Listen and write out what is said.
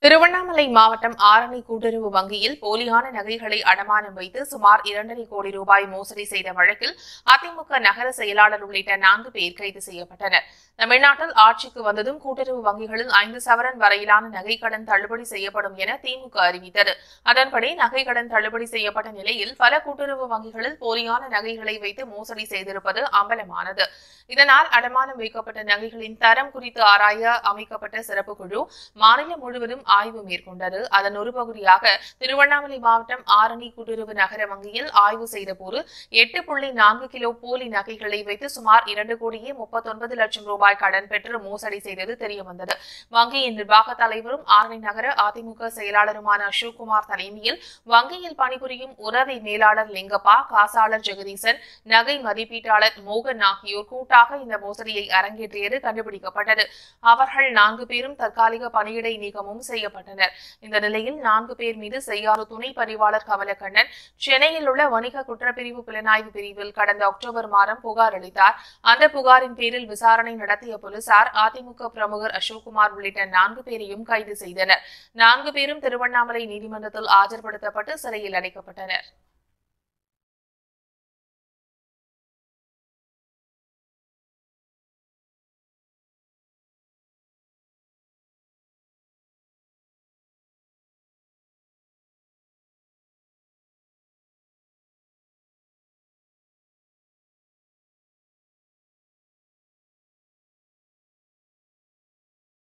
திருவண்ணாமலை மாவட்டம் ஆரணி கூட்டுறவு வங்கியில் போலியான நகைகளை அடமானம் வைத்து சுமார் இரண்டரை கோடி ரூபாய் மோசடி செய்த வழக்கில் அதிமுக நகர செயலாளர் உள்ளிட்ட நான்கு பேர் கைது செய்யப்பட்டனர் தமிழ்நாட்டில் ஆட்சிக்கு வந்ததும் கூட்டுறவு வங்கிகளில் ஐந்து சவரன் வரையிலான நகைக்கடன் தள்ளுபடி செய்யப்படும் என திமுக அறிவித்தது அதன்படி நகைக்கடன் தள்ளுபடி செய்யப்பட்ட நிலையில் பல கூட்டுறவு வங்கிகளில் போலியான நகைகளை வைத்து மோசடி செய்திருப்பது அம்பலமானது இதனால் அடமானம் வைக்கப்பட்ட நகைகளின் தரம் குறித்து ஆராய அமைக்கப்பட்ட சிறப்பு குழு மாநிலம் முழுவதும் ஆய்வு மேற்கொண்டது அதன் ஒரு பகுதியாக திருவண்ணாமலை மாவட்டம் ஆரணி கூட்டுறவு நகர வங்கியில் ஆய்வு செய்தபோது எட்டு புள்ளி நான்கு கிலோ போலி நகைகளை வைத்து சுமார் இரண்டு கோடியே முப்பத்தொன்பது லட்சம் ரூபாய் கடன் பெற்று மோசடி செய்தது தெரியவந்தது வங்கியின் நிர்வாக தலைவரும் ஆரணி நகர அதிமுக செயலாளருமான அசோக்குமார் தலைமையில் வங்கியில் பணிபுரியும் உதவி மேலாளர் லிங்கப்பா காசாளர் ஜெகதீசன் நகை மதிப்பீட்டாளர் மோகன் ஆகியோர் கூட்டாக இந்த மோசடியை அரங்கேற்றியது கண்டுபிடிக்கப்பட்டது அவர்கள் நான்கு பேரும் தற்காலிக பணியிடை நீக்கமும் செய்யப்பட்டனர் இந்த நிலையில் நான்கு பேர் மீது செய்யாறு துணை பதிவாளர் கமலக்கண்ணன் சென்னையில் உள்ள வணிக குற்றப்பிரிவு புலனாய்வு பிரிவில் கடந்த அக்டோபர் மாதம் புகார் அளித்தார் அந்த புகாரின் பேரில் விசாரணை நடத்திய போலீசார் அதிமுக பிரமுகர் அசோக்குமார் உள்ளிட்ட நான்கு பேரையும் கைது செய்தனர் நான்கு பேரும் திருவண்ணாமலை நீதிமன்றத்தில் ஆஜர்படுத்தப்பட்டு சிறையில் அடைக்கப்பட்டனர்